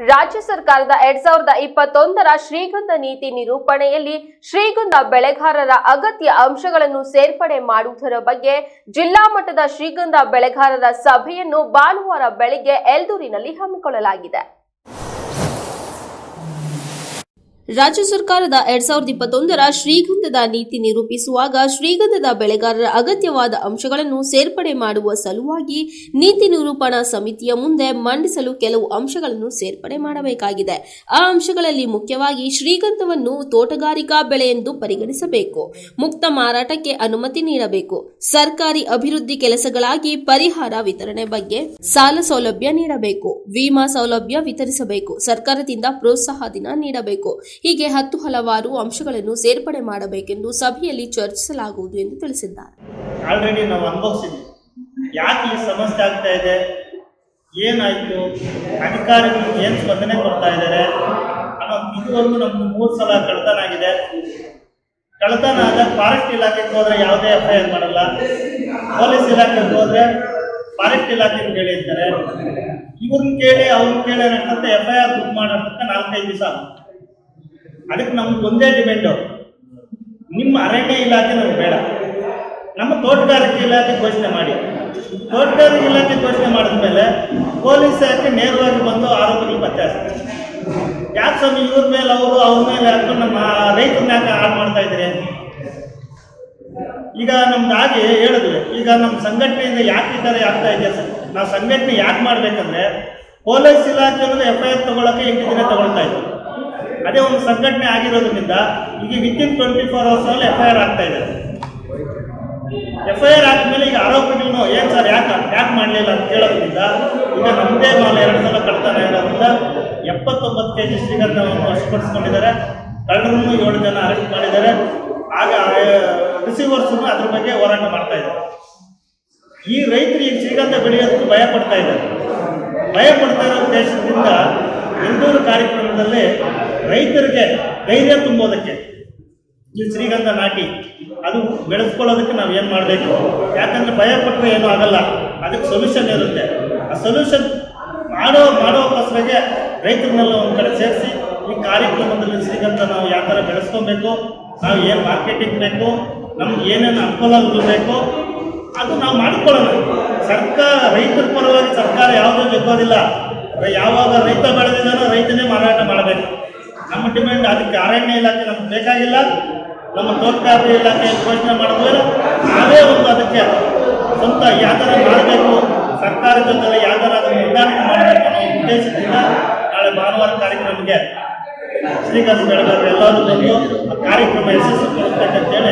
ರಾಜ್ಯ ಸರ್ಕಾರದ ಎರಡ್ ಸಾವಿರದ ಇಪ್ಪತ್ತೊಂದರ ಶ್ರೀಗಂಧ ನೀತಿ ನಿರೂಪಣೆಯಲ್ಲಿ ಶ್ರೀಗಂಧ ಬೆಳೆಗಾರರ ಅಗತ್ಯ ಅಂಶಗಳನ್ನು ಸೇರ್ಪಡೆ ಮಾಡುವುದರ ಬಗ್ಗೆ ಜಿಲ್ಲಾ ಮಟ್ಟದ ಶ್ರೀಗಂಧ ಬೆಳೆಗಾರರ ಸಭೆಯನ್ನು ಭಾನುವಾರ ಬೆಳಗ್ಗೆ ಎಲ್ದೂರಿನಲ್ಲಿ ಹಮ್ಮಿಕೊಳ್ಳಲಾಗಿದೆ ರಾಜ್ಯ ಸರ್ಕಾರದ ಎರಡ್ ಸಾವಿರದ ಇಪ್ಪತ್ತೊಂದರ ಶ್ರೀಗಂಧದ ನೀತಿ ನಿರೂಪಿಸುವಾಗ ಶ್ರೀಗಂಧದ ಬೆಳೆಗಾರರ ಅಗತ್ಯವಾದ ಅಂಶಗಳನ್ನು ಸೇರ್ಪಡೆ ಮಾಡುವ ಸಲುವಾಗಿ ನೀತಿ ನಿರೂಪಣಾ ಸಮಿತಿಯ ಮುಂದೆ ಮಂಡಿಸಲು ಕೆಲವು ಅಂಶಗಳನ್ನು ಸೇರ್ಪಡೆ ಮಾಡಬೇಕಾಗಿದೆ ಆ ಅಂಶಗಳಲ್ಲಿ ಮುಖ್ಯವಾಗಿ ಶ್ರೀಗಂಧವನ್ನು ತೋಟಗಾರಿಕಾ ಬೆಳೆ ಎಂದು ಪರಿಗಣಿಸಬೇಕು ಮುಕ್ತ ಮಾರಾಟಕ್ಕೆ ಅನುಮತಿ ನೀಡಬೇಕು ಸರ್ಕಾರಿ ಅಭಿವೃದ್ಧಿ ಕೆಲಸಗಳಾಗಿ ಪರಿಹಾರ ವಿತರಣೆ ಬಗ್ಗೆ ಸಾಲ ಸೌಲಭ್ಯ ನೀಡಬೇಕು ವಿಮಾ ಸೌಲಭ್ಯ ವಿತರಿಸಬೇಕು ಸರ್ಕಾರದಿಂದ ಪ್ರೋತ್ಸಾಹ ದಿನ ನೀಡಬೇಕು ಹೀಗೆ ಹತ್ತು ಹಲವಾರು ಅಂಶಗಳನ್ನು ಸೇರ್ಪಡೆ ಮಾಡಬೇಕೆಂದು ಸಭೆಯಲ್ಲಿ ಚರ್ಚಿಸಲಾಗುವುದು ಎಂದು ತಿಳಿಸಿದ್ದಾರೆ ಆಲ್ರೆಡಿ ನಾವು ಅನುಭವಿಸಿದ್ವಿ ಯಾಕೆ ಈ ಸಮಸ್ಯೆ ಆಗ್ತಾ ಇದೆ ಏನಾಯ್ತು ಅಧಿಕಾರಿಗಳು ಏನು ಸ್ಪಂದನೆ ಕೊಡ್ತಾ ಇದ್ದಾರೆ ಅನ್ನೋ ಇದುವರೆಗೂ ನಮ್ಗೆ ಮೂರು ಸಲ ಕಳ್ತನ ಆಗಿದೆ ಕಳ್ತನ ಆದ ಫಾರೆಸ್ಟ್ ಇಲಾಖೆಗೆ ಹೋದ್ರೆ ಯಾವುದೇ ಎಫ್ ಐ ಆರ್ ಮಾಡಲ್ಲ ಪೊಲೀಸ್ ಇಲಾಖೆಗೆ ಹೋದ್ರೆ ಫಾರೆಸ್ಟ್ ಇಲಾಖೆ ಕೇಳಿರ್ತಾರೆ ಇವ್ರನ್ನ ಕೇಳಿ ಅವ್ರನ್ನ ಕೇಳಿ ಅಂತ ಎಫ್ ಐ ಆರ್ ಬುಕ್ ಮಾಡೋದಕ್ಕೆ ನಾಲ್ಕೈದು ದಿವಸ ಆಗುತ್ತೆ ಅದಕ್ಕೆ ನಮ್ಗೆ ಒಂದೇ ಡಿಮ್ಯಾಂಡು ನಿಮ್ಮ ಅರಣ್ಯ ಇಲಾಖೆ ನಮ್ಗೆ ಬೇಡ ನಮ್ಮ ತೋಟಗಾರಿಕೆ ಇಲಾಖೆ ಘೋಷಣೆ ಮಾಡಿ ತೋಟಗಾರಿಕೆ ಇಲಾಖೆ ಘೋಷಣೆ ಮಾಡಿದ್ಮೇಲೆ ಪೊಲೀಸ್ ಇಲಾಖೆ ನೇರವಾಗಿ ಬಂದು ಆರೋಪಿಗಳು ಪತ್ತೆ ಹಚ್ತಾರೆ ಯಾಕೆ ಸ್ವಾಮಿ ಇವ್ರ ಮೇಲೆ ಅವರು ಅವ್ರ ಮೇಲೆ ಹಾಕೊಂಡು ನಮ್ಮ ರೈತರನ್ನ ಯಾಕೆ ಹಾಳು ಮಾಡ್ತಾ ಇದ್ದೀರಿ ಈಗ ನಮ್ದು ಹಾಗೆ ಹೇಳಿದ್ವಿ ಈಗ ನಮ್ಮ ಸಂಘಟನೆಯಿಂದ ಯಾಕೆ ಈ ಥರ ಆಗ್ತಾ ಇದೆ ಸರ್ ನಾವು ಸಂಘಟನೆ ಯಾಕೆ ಮಾಡ್ಬೇಕಂದ್ರೆ ಪೊಲೀಸ್ ಇಲಾಖೆ ಅನ್ನೋದು ಎಫ್ ಐ ಆರ್ ತಗೊಳಕ್ಕೆ ಎಂಟು ದಿನ ತಗೊಳ್ತಾ ಇತ್ತು ಅದೇ ಒಂದು ಸಂಘಟನೆ ಆಗಿರೋದ್ರಿಂದ ಈಗ ವಿತಿನ್ ಟ್ವೆಂಟಿ ಫೋರ್ ಅವರ್ಸಲ್ಲಿ ಎಫ್ ಐ ಆರ್ ಆಗ್ತಾ ಇದೆ ಎಫ್ ಐ ಆರ್ ಆದ್ಮೇಲೆ ಈಗ ಆರೋಪಿಗಳನ್ನು ಏನ್ ಸರ್ ಯಾಕೆ ಯಾಕೆ ಮಾಡಲಿಲ್ಲ ಅಂತ ಕೇಳೋದ್ರಿಂದ ಈಗ ನಮ್ಮದೇ ಮಾಲ್ ಎರಡು ಸಲ ಕಳ್ತನ ಇರೋದ್ರಿಂದ ಎಪ್ಪತ್ತೊಂಬತ್ತು ಕೆ ಜಿ ಶ್ರೀಗಂಧವನ್ನು ವಶಪಡಿಸ್ಕೊಂಡಿದ್ದಾರೆ ಕಳ್ಳರನ್ನು ಏಳು ಜನ ಅರೆಸ್ಟ್ ಮಾಡಿದ್ದಾರೆ ಆಗ ರಿಸೀವರ್ಸ್ ಅದ್ರ ಬಗ್ಗೆ ಹೋರಾಟ ಮಾಡ್ತಾ ಇದ್ದಾರೆ ಈ ರೈತರು ಈಗ ಶ್ರೀಗಂಧ ಬೆಳೆಯೋದಕ್ಕೆ ಭಯ ಪಡ್ತಾ ಇದ್ದಾರೆ ಭಯ ಪಡ್ತಾ ಇರೋ ಉದ್ದೇಶದಿಂದ ಎಂದೂರು ಕಾರ್ಯಕ್ರಮದಲ್ಲಿ ರೈತರಿಗೆ ಧೈರ್ಯ ತುಂಬೋದಕ್ಕೆ ಈ ಶ್ರೀಗಂಧ ನಾಟಿ ಅದು ಬೆಳೆಸ್ಕೊಳ್ಳೋದಕ್ಕೆ ನಾವು ಏನು ಮಾಡಬೇಕು ಯಾಕಂದ್ರೆ ಭಯ ಪಟ್ಟರೆ ಏನೂ ಆಗಲ್ಲ ಅದಕ್ಕೆ ಸೊಲ್ಯೂಷನ್ ಇರುತ್ತೆ ಆ ಸೊಲ್ಯೂಷನ್ ಮಾಡೋ ಮಾಡೋಕ್ಕೋಸ್ಕರಗೆ ರೈತರನ್ನೆಲ್ಲ ಒಂದು ಕಡೆ ಸೇರಿಸಿ ಈ ಕಾರ್ಯಕ್ರಮದಲ್ಲಿ ಶ್ರೀಗಂಧ ನಾವು ಯಾವ ಥರ ಬೆಳೆಸ್ಕೊಬೇಕು ನಾವು ಏನು ಮಾರ್ಕೆಟಿಂಗ್ ಬೇಕು ನಮ್ಗೆ ಏನೇನು ಅನುಕೂಲಗಳು ಬೇಕು ಅದು ನಾವು ಮಾಡಿಕೊಳ್ಳೋಣ ಸರ್ಕಾರ ರೈತರ ಪರವಾಗಿ ಸರ್ಕಾರ ಯಾವುದೂ ಜಗ್ಗೋದಿಲ್ಲ ರೈ- ಯಾವಾಗ ರೈತ ಬೆಳೆದಿದ್ದಾನೋ ರೈತನೇ ಮಾರಾಟ ಮಾಡಬೇಕು ನಮ್ಮ ಡಿಮ್ಯಾಂಡ್ ಅದಕ್ಕೆ ಅರಣ್ಯ ಇಲಾಖೆ ನಮ್ಗೆ ಬೇಕಾಗಿಲ್ಲ ನಮ್ಮ ತೋಟಗಾರಿಕೆ ಇಲಾಖೆ ಘೋಷಣೆ ಮಾಡಿದ್ಮೇಲೆ ನಾವೇ ಒಂದು ಅದಕ್ಕೆ ಸ್ವಂತ ಯಾವ ಥರ ಮಾಡಬೇಕು ಸರ್ಕಾರ ಜೊತೆ ಯಾವ ಥರ ಅದನ್ನು ಹೊಂದಾಣಿಕೆ ಮಾಡಬೇಕು ಅನ್ನೋ ಉದ್ದೇಶದಿಂದ ನಾಳೆ ಭಾನುವಾರ ಕಾರ್ಯಕ್ರಮಕ್ಕೆ ಶ್ರೀಕಾಂತ್ ಬೆಳಗಾವಿ ಎಲ್ಲರೂ ಬಂದು ಆ ಕಾರ್ಯಕ್ರಮ ಯಶಸ್ವಿಗೊಳಿಸ್ಬೇಕಂತೇಳಿ